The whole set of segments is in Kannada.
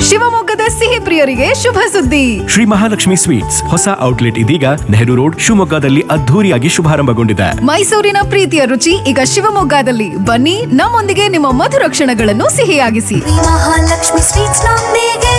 ಶಿವಮೊಗ್ಗದ ಸಿಹಿ ಪ್ರಿಯರಿಗೆ ಶುಭ ಸುದ್ದಿ ಶ್ರೀ ಮಹಾಲಕ್ಷ್ಮಿ ಸ್ವೀಟ್ಸ್ ಹೊಸ ಔಟ್ಲೆಟ್ ಇದೀಗ ನೆಹರು ರೋಡ್ ಶಿವಮೊಗ್ಗದಲ್ಲಿ ಅದ್ಧೂರಿಯಾಗಿ ಶುಭಾರಂಭಗೊಂಡಿದೆ ಮೈಸೂರಿನ ಪ್ರೀತಿಯ ರುಚಿ ಈಗ ಶಿವಮೊಗ್ಗದಲ್ಲಿ ಬನ್ನಿ ನಮ್ಮೊಂದಿಗೆ ನಿಮ್ಮ ಮಧುರ ಕ್ಷಣಗಳನ್ನು ಸಿಹಿಯಾಗಿಸಿ ಮಹಾಲಕ್ಷ್ಮಿ ಸ್ವೀಟ್ಸ್ ನೊಂದಿಗೆ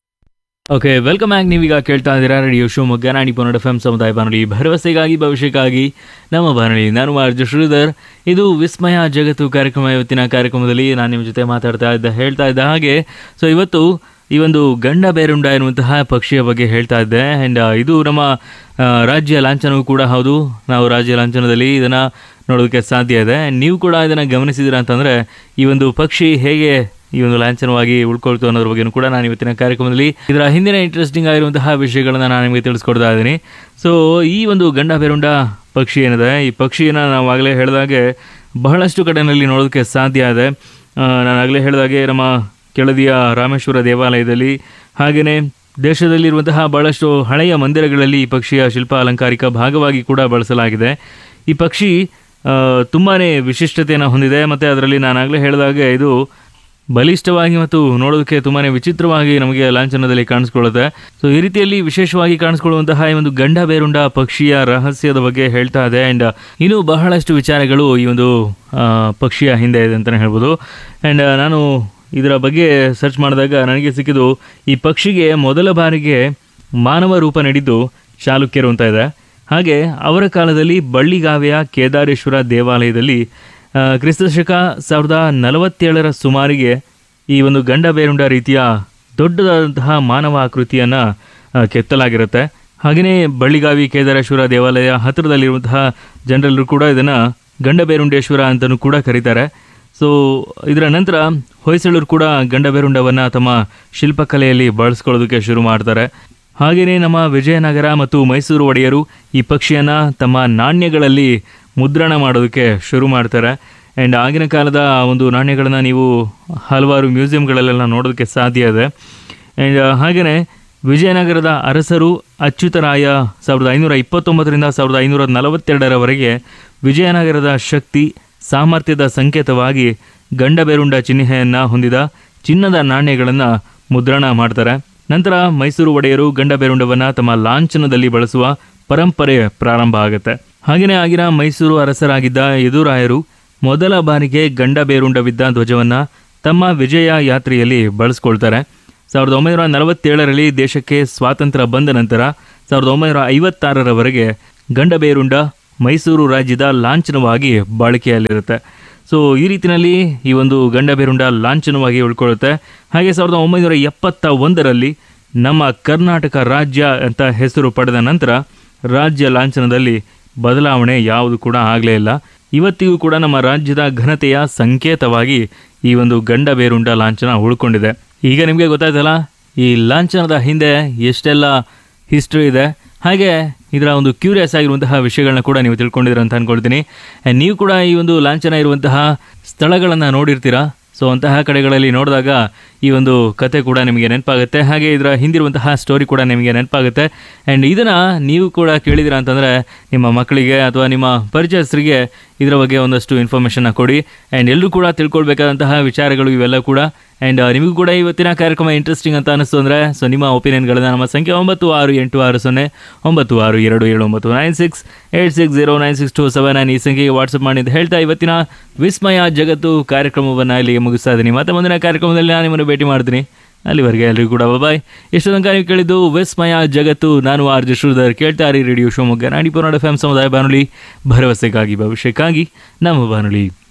ಓಕೆ ವೆಲ್ಕಮ್ ಬ್ಯಾಕ್ ನೀವೀಗ ಕೇಳ್ತಾ ಇದ್ದೀರಾ ರೇಡಿಯೋ ಶಿವಮೊಗ್ಗ ನಾಡಿ ಪೊನ್ನಡ ಎಫ್ ಎಂ ಸಮುದಾಯ ಬಾನುಲಿ ಭರವಸೆಗಾಗಿ ಭವಿಷ್ಯಕ್ಕಾಗಿ ನಮ್ಮ ಬಾನುಲಿ ನಾನು ಆರ್ಜು ಶ್ರೀಧರ್ ಇದು ವಿಸ್ಮಯ ಜಗತ್ತು ಕಾರ್ಯಕ್ರಮ ಇವತ್ತಿನ ಕಾರ್ಯಕ್ರಮದಲ್ಲಿ ನಾನು ನಿಮ್ಮ ಜೊತೆ ಮಾತಾಡ್ತಾ ಇದ್ದ ಹೇಳ್ತಾ ಇದ್ದ ಹಾಗೆ ಸೊ ಇವತ್ತು ಈ ಒಂದು ಗಂಡ ಬೇರುಂಡ ಎನ್ನುವಂತಹ ಪಕ್ಷಿಯ ಬಗ್ಗೆ ಹೇಳ್ತಾ ಇದ್ದೆ ಆ್ಯಂಡ್ ಇದು ನಮ್ಮ ಆ, ರಾಜ್ಯ ಲಾಂಛನವೂ ಕೂಡ ಹೌದು ನಾವು ರಾಜ್ಯ ಲಾಂಛನದಲ್ಲಿ ಇದನ್ನು ನೋಡೋದಕ್ಕೆ ಸಾಧ್ಯ ಇದೆ And ನೀವು ಕೂಡ ಇದನ್ನು ಗಮನಿಸಿದ್ದೀರಾ ಅಂತಂದರೆ ಈ ಒಂದು ಪಕ್ಷಿ ಹೇಗೆ ಈ ಒಂದು ಲಾಂಛನವಾಗಿ ಉಳ್ಕೊಳ್ತು ಅನ್ನೋದ್ರ ಬಗ್ಗೆನೂ ಕೂಡ ನಾನು ಇವತ್ತಿನ ಕಾರ್ಯಕ್ರಮದಲ್ಲಿ ಇದರ ಹಿಂದಿನ ಇಂಟ್ರೆಸ್ಟಿಂಗ್ ಆಗಿರುವಂತಹ ವಿಷಯಗಳನ್ನ ನಾನು ನಿಮಗೆ ತಿಳಿಸ್ಕೊಡ್ತಾ ಇದ್ದೀನಿ ಸೊ ಈ ಒಂದು ಗಂಡ ಬೇರುಂಡ ಪಕ್ಷಿ ಏನಿದೆ ಈ ಪಕ್ಷಿಯನ್ನು ನಾವು ಆಗಲೇ ಹೇಳಿದಾಗೆ ಬಹಳಷ್ಟು ಕಡೆಯಲ್ಲಿ ನೋಡೋದಕ್ಕೆ ಸಾಧ್ಯ ಇದೆ ಆ, ನಾನು ಆಗಲೇ ಹೇಳಿದಾಗೆ ನಮ್ಮ ಕೆಳದಿಯ ರಾಮೇಶ್ವರ ದೇವಾಲಯದಲ್ಲಿ ಹಾಗೆಯೇ ದೇಶದಲ್ಲಿರುವಂತಹ ಬಹಳಷ್ಟು ಹಳೆಯ ಮಂದಿರಗಳಲ್ಲಿ ಈ ಪಕ್ಷಿಯ ಶಿಲ್ಪ ಅಲಂಕಾರಿಕ ಭಾಗವಾಗಿ ಕೂಡ ಬಳಸಲಾಗಿದೆ ಈ ಪಕ್ಷಿ ಆ, ತುಂಬಾನೇ ವಿಶಿಷ್ಟತೆಯನ್ನು ಹೊಂದಿದೆ ಮತ್ತು ಅದರಲ್ಲಿ ನಾನಾಗಲೇ ಹೇಳಿದಾಗೆ ಇದು ಬಲಿಷ್ಠವಾಗಿ ಮತ್ತು ನೋಡೋದಕ್ಕೆ ತುಂಬಾನೇ ವಿಚಿತ್ರವಾಗಿ ನಮಗೆ ಲಾಂಛನದಲ್ಲಿ ಕಾಣಿಸ್ಕೊಳ್ಳುತ್ತೆ ಸೊ ಈ ರೀತಿಯಲ್ಲಿ ವಿಶೇಷವಾಗಿ ಕಾಣಿಸ್ಕೊಳ್ಳುವಂತಹ ಈ ಒಂದು ಗಂಡ ಬೇರುಂಡ ಪಕ್ಷಿಯ ರಹಸ್ಯದ ಬಗ್ಗೆ ಹೇಳ್ತಾ ಇದೆ ಆ್ಯಂಡ್ ಇನ್ನೂ ಬಹಳಷ್ಟು ವಿಚಾರಗಳು ಈ ಒಂದು ಆ, ಪಕ್ಷಿಯ ಹಿಂದೆ ಇದೆ ಅಂತಲೇ ಹೇಳ್ಬೋದು ಆ್ಯಂಡ್ ನಾನು ಇದರ ಬಗ್ಗೆ ಸರ್ಚ್ ಮಾಡಿದಾಗ ನನಗೆ ಸಿಕ್ಕಿದ್ದು ಈ ಪಕ್ಷಿಗೆ ಮೊದಲ ಬಾರಿಗೆ ಮಾನವ ರೂಪ ನೀಡಿದ್ದು ಚಾಲುಕ್ಯರು ಅಂತ ಇದೆ ಹಾಗೆ ಅವರ ಕಾಲದಲ್ಲಿ ಬಳ್ಳಿಗಾವೆಯ ಕೇದಾರೇಶ್ವರ ದೇವಾಲಯದಲ್ಲಿ ಆ, ಕ್ರಿಸ್ತ ಶಕ ಸಾವಿರದ ನಲವತ್ತೇಳರ ಸುಮಾರಿಗೆ ಈ ಒಂದು ಗಂಡ ಬೇರುಂಡ ರೀತಿಯ ದೊಡ್ಡದಾದಂತಹ ಮಾನವ ಆಕೃತಿಯನ್ನು ಕೆತ್ತಲಾಗಿರುತ್ತೆ ಹಾಗೆಯೇ ಬಳ್ಳಿಗಾವಿ ಕೇದಾರೇಶ್ವರ ದೇವಾಲಯ ಹತ್ತಿರದಲ್ಲಿರುವಂತಹ ಜನರೆಲ್ಲರೂ ಕೂಡ ಇದನ್ನು ಗಂಡಬೇರುಂಡೇಶ್ವರ ಅಂತಲೂ ಕೂಡ ಕರೀತಾರೆ ಸೊ ಇದರ ನಂತರ ಹೊಯ್ಸಳರು ಕೂಡ ಗಂಡಬೇರುಂಡವನ್ನು ತಮ್ಮ ಶಿಲ್ಪಕಲೆಯಲ್ಲಿ ಬಳಸ್ಕೊಳ್ಳೋದಕ್ಕೆ ಶುರು ಮಾಡ್ತಾರೆ ಹಾಗೆಯೇ ನಮ್ಮ ವಿಜಯನಗರ ಮತ್ತು ಮೈಸೂರು ಒಡೆಯರು ಈ ಪಕ್ಷಿಯನ್ನು ತಮ್ಮ ನಾಣ್ಯಗಳಲ್ಲಿ ಮುದ್ರಣ ಮಾಡೋದಕ್ಕೆ ಶುರು ಮಾಡ್ತಾರೆ ಆ್ಯಂಡ್ ಆಗಿನ ಕಾಲದ ಒಂದು ನಾಣ್ಯಗಳನ್ನು ನೀವು ಹಲವಾರು ಮ್ಯೂಸಿಯಂಗಳಲ್ಲೆಲ್ಲ ನೋಡೋದಕ್ಕೆ ಸಾಧ್ಯ ಇದೆ ಆ್ಯಂಡ್ ಹಾಗೆಯೇ ವಿಜಯನಗರದ ಅರಸರು ಅಚ್ಯುತರಾಯ ಸಾವಿರದ ಐನೂರ ಇಪ್ಪತ್ತೊಂಬತ್ತರಿಂದ ಸಾವಿರದ ಐನೂರ ನಲವತ್ತೆರಡರವರೆಗೆ ವಿಜಯನಗರದ ಶಕ್ತಿ ಸಾಮರ್ಥ್ಯದ ಸಂಕೇತವಾಗಿ ಗಂಡಬೇರುಂಡ ಚಿಹ್ನೆಯನ್ನು ಹೊಂದಿದ ಚಿನ್ನದ ನಾಣ್ಯಗಳನ್ನು ಮುದ್ರಣ ಮಾಡ್ತಾರೆ ನಂತರ ಮೈಸೂರು ಒಡೆಯರು ಗಂಡಬೇರುಂಡವನ್ನು ತಮ್ಮ ಲಾಂಛನದಲ್ಲಿ ಬಳಸುವ ಪರಂಪರೆ ಪ್ರಾರಂಭ ಆಗುತ್ತೆ ಹಾಗೆಯೇ ಆಗಿನ ಮೈಸೂರು ಅರಸರಾಗಿದ್ದ ಯದುರಾಯರು ಮೊದಲ ಬಾರಿಗೆ ಗಂಡಬೇರುಂಡವಿದ್ದ ಧ್ವಜವನ್ನು ತಮ್ಮ ವಿಜಯ ಯಾತ್ರೆಯಲ್ಲಿ ಬಳಸ್ಕೊಳ್ತಾರೆ ಸಾವಿರದ ಒಂಬೈನೂರ ನಲವತ್ತೇಳರಲ್ಲಿ ದೇಶಕ್ಕೆ ಸ್ವಾತಂತ್ರ್ಯ ಬಂದ ನಂತರ ಸಾವಿರದ ಒಂಬೈನೂರ ಐವತ್ತಾರರವರೆಗೆ ಗಂಡಬೇರುಂಡ ಮೈಸೂರು ರಾಜ್ಯದ ಲಾಂಛನವಾಗಿ ಬಾಳಿಕೆಯಲ್ಲಿರುತ್ತೆ ಸೊ ಈ ರೀತಿಯಲ್ಲಿ ಈ ಒಂದು ಗಂಡಬೇರುಂಡ ಲಾಂಛನವಾಗಿ ಉಳ್ಕೊಳ್ಳುತ್ತೆ ಹಾಗೆ ಸಾವಿರದ ಒಂಬೈನೂರ ಎಪ್ಪತ್ತ ಒಂದರಲ್ಲಿ ನಮ್ಮ ಕರ್ನಾಟಕ ರಾಜ್ಯ ಅಂತ ಹೆಸರು ಪಡೆದ ನಂತರ ರಾಜ್ಯ ಲಾಂಛನದಲ್ಲಿ ಬದಲಾವಣೆ ಯಾವುದು ಕೂಡ ಆಗಲೇ ಇಲ್ಲ ಇವತ್ತಿಗೂ ಕೂಡ ನಮ್ಮ ರಾಜ್ಯದ ಘನತೆಯ ಸಂಕೇತವಾಗಿ ಈ ಒಂದು ಗಂಡಬೇರುಂಡ ಲಾಂಛನ ಉಳ್ಕೊಂಡಿದೆ ಈಗ ನಿಮಗೆ ಗೊತ್ತಾಯ್ತಲ್ಲ ಈ ಲಾಂಛನದ ಹಿಂದೆ ಎಷ್ಟೆಲ್ಲ ಹಿಸ್ಟ್ರಿ ಇದೆ ಹಾಗೆ ಇದರ ಒಂದು ಕ್ಯೂರಿಯಸ್ ಆಗಿರುವಂತಹ ವಿಷಯಗಳನ್ನ ಕೂಡ ನೀವು ತಿಳ್ಕೊಂಡಿದ್ದೀರ ಅಂತ ಅನ್ಕೊಳ್ತೀನಿ And ನೀವು ಕೂಡ ಈ ಒಂದು ಲಾಂಛನ ಇರುವಂತಹ ಸ್ಥಳಗಳನ್ನು ನೋಡಿರ್ತೀರಾ ಸೊ ಅಂತಹ ಕಡೆಗಳಲ್ಲಿ ನೋಡಿದಾಗ ಈ ಒಂದು ಕತೆ ಕೂಡ ನಿಮಗೆ ನೆನಪಾಗುತ್ತೆ ಹಾಗೆ ಇದರ ಹಿಂದಿರುವಂತಹ ಸ್ಟೋರಿ ಕೂಡ ನಿಮಗೆ ನೆನಪಾಗುತ್ತೆ ಆ್ಯಂಡ್ ಇದನ್ನು ನೀವು ಕೂಡ ಕೇಳಿದಿರ ಅಂತಂದರೆ ನಿಮ್ಮ ಮಕ್ಕಳಿಗೆ ಅಥವಾ ನಿಮ್ಮ ಪರಿಚಯಸ್ಥರಿಗೆ ಇದರ ಬಗ್ಗೆ ಒಂದಷ್ಟು ಇನ್ಫಾರ್ಮೇಷನ್ನ ಕೊಡಿ ಆ್ಯಂಡ್ ಎಲ್ಲರೂ ಕೂಡ ತಿಳ್ಕೊಳ್ಬೇಕಾದಂತಹ ವಿಚಾರಗಳು ಇವೆಲ್ಲ ಕೂಡ ಆ್ಯಂಡ್ ನಿಮಗೂ ಕೂಡ ಇವತ್ತಿನ ಕಾರ್ಯಕ್ರಮ ಇಂಟ್ರೆಸ್ಟಿಂಗ್ ಅಂತ ಅನಿಸ್ತು ಅಂದರೆ ಸೊ ನಿಮ್ಮ ಒಪಿನಿಯನ್ಗಳನ್ನು ನಮ್ಮ ಸಂಖ್ಯೆ ಒಂಬತ್ತು ಆರು ಎಂಟು ಆರು ಸೊನ್ನೆ ಒಂಬತ್ತು ಆರು ಎರಡು ಏಳು ಒಂಬತ್ತು nine six eight six zero nine six two seven nine ಈ ಸಂಖ್ಯೆಗೆ ವಾಟ್ಸಪ್ ಮಾಡಿ ಅಂತ ಹೇಳ್ತಾ ಇವತ್ತಿನ ವಿಸ್ಮಯ ಜಗತ್ತು ಕಾರ್ಯಕ್ರಮವನ್ನು ಇಲ್ಲಿಗೆ ಮುಗಿಸ್ತಾ ಇದ್ದೀನಿ ಮತ್ತೆ ಮುಂದಿನ ಕಾರ್ಯಕ್ರಮದಲ್ಲಿ ನಾನು ನಿಮ್ಮನ್ನು ಭೇಟಿ ಮಾಡ್ತೀನಿ ಅಲ್ಲಿವರೆಗೆ ಎಲ್ಲರಿಗೂ ಕೂಡ ಬಾಯ್ ಎಷ್ಟು ತನಕ ನೀವು ಕೇಳಿದ್ದು ವಿಸ್ಮಯ ಜಗತ್ತು ನಾನು ಆರ್ ಜೆ ಶ್ರೀಧರ್ ಕೇಳ್ತಾ ಇರಿ ರೇಡಿಯೋ ಶಿವಮೊಗ್ಗ ನಾಡಿ ಪುರಾಣ ಎಫ್ ಎಂ ಸಮುದಾಯ ಬಾನುಲಿ ಭರವಸೆಗಾಗಿ ಭವಿಷ್ಯಕ್ಕಾಗಿ ನಮ್ಮ ಬಾನುಲಿ